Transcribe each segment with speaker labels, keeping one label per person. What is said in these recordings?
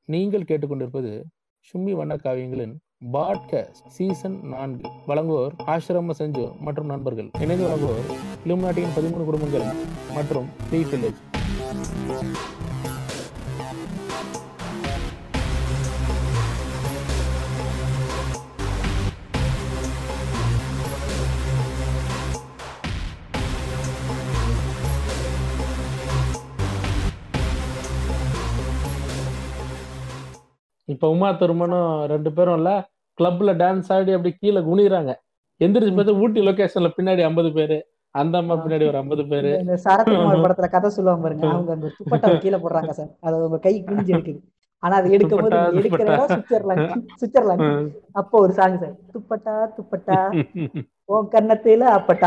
Speaker 1: நீங்கள் கேட்டுக்கொண்டிருப்பது சும்மி வண்ண காவியங்களின் பாட்காஸ்ட் சீசன் நான்கு வழங்குவோர் ஆசிரம செஞ்சு மற்றும் நண்பர்கள் இணைந்து வழங்குவோர் இலுமினாட்டியின் பதிமூணு குடும்பங்கள் மற்றும் த்ரீ வில்லேஜ் இப்ப உமா திருமணம் ரெண்டு பேரும் இல்ல கிளப்ல டான்ஸ் ஆடி அப்படி கீழே குனிறாங்க எந்திரிச்சு பார்த்து ஊட்டி லொகேஷன்ல பின்னாடி ஐம்பது பேரு அந்த அம்மா பின்னாடி ஒரு ஐம்பது பேரு
Speaker 2: இந்த- இந்த சரத்குமார் படத்துல கதை சொல்லுவாங்க பாருங்க அவங்க அந்த துப்பட்டாவை கீழே போடுறாங்க சார் அது உங்க கை குனிஞ்சு எடுக்குது ஆனா அது எடுக்கும் போது
Speaker 1: துப்பட்டா,
Speaker 2: எடுக்கிற இடம்
Speaker 1: துப்பட்டா.
Speaker 2: சுவிட்சர்லாந்து சுவிட்சர்லாந்து அப்போ ஒரு சாங் சார் துப்பட்டா துப்பட்டா உன் கன்னத்தில அப்பட்டா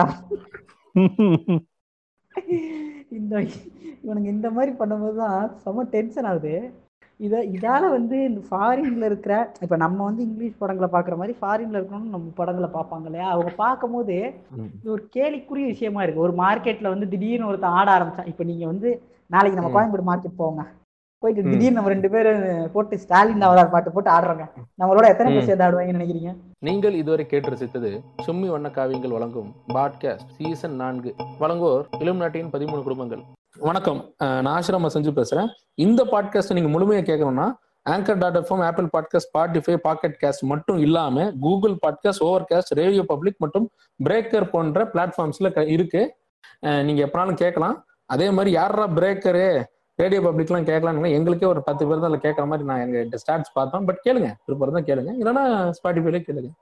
Speaker 2: இந்த இவனுங்க இந்த மாதிரி பண்ணும்போது தான் செம டென்ஷன் ஆகுது இத இதால வந்து இந்த ஃபாரின்ல இருக்கிற இப்ப நம்ம வந்து இங்கிலீஷ் படங்களை பாக்குற மாதிரி ஃபாரின்ல இருக்கணும்னு நம்ம படங்களை பார்ப்பாங்க இல்லையா அவங்க பார்க்கும்போது இது ஒரு கேலிக்குரிய விஷயமா இருக்கு ஒரு மார்க்கெட்ல வந்து திடீர்னு ஒருத்தன் ஆட ஆரம்பிச்சான் இப்ப நீங்க வந்து நாளைக்கு நம்ம
Speaker 1: ம்.
Speaker 2: கோயம்பேடு மார்க்கெட் போங்க போயிட்டு
Speaker 1: ம்.
Speaker 2: திடீர்னு நம்ம ரெண்டு பேரும் போட்டு ஸ்டாலின் அவரார் பாட்டு போட்டு ஆடுறோங்க நம்மளோட எத்தனை பேர்
Speaker 1: ம்.
Speaker 2: சேர்ந்து ஆடுவாங்கன்னு நினைக்கிறீங்க
Speaker 1: நீங்கள் இதுவரை கேட்டு ரசித்தது சும்மி வண்ண காவியங்கள் வழங்கும் பாட்காஸ்ட் சீசன் நான்கு வழங்குவோர் இலுமினாட்டியின் பதிமூணு குடும்பங்கள் வணக்கம் அஹ் நான் ஆசிரம செஞ்சு பேசுறேன் இந்த பாட்காஸ்ட் நீங்க முழுமையா கேட்கணும்னா Anchor dot FM Apple podcast Spotify Pocket Casts மட்டும் இல்லாம Google podcast Overcast radio public மற்றும் பிரேக்கர் போன்ற பிளாட்ஃபார்ம்ஸ்ல க- இருக்கு அஹ் நீங்க எப்பனாலும் கேட்கலாம் அதே மாதிரி யாரா பிரேக்கரு ரேடியோ பப்ளிக்லாம் கேட்கலாம்னு எங்களுக்கே ஒரு பத்து பேர் தான் அதில் கேட்குற மாதிரி நான் எங்க ஸ்டாட்ஸ் பார்த்தோம் பட் கேளுங்க விருப்பம் தான் கேளுங்க இல்லைன்னா ஸ்பாட்டிஃபைல கேளுங்க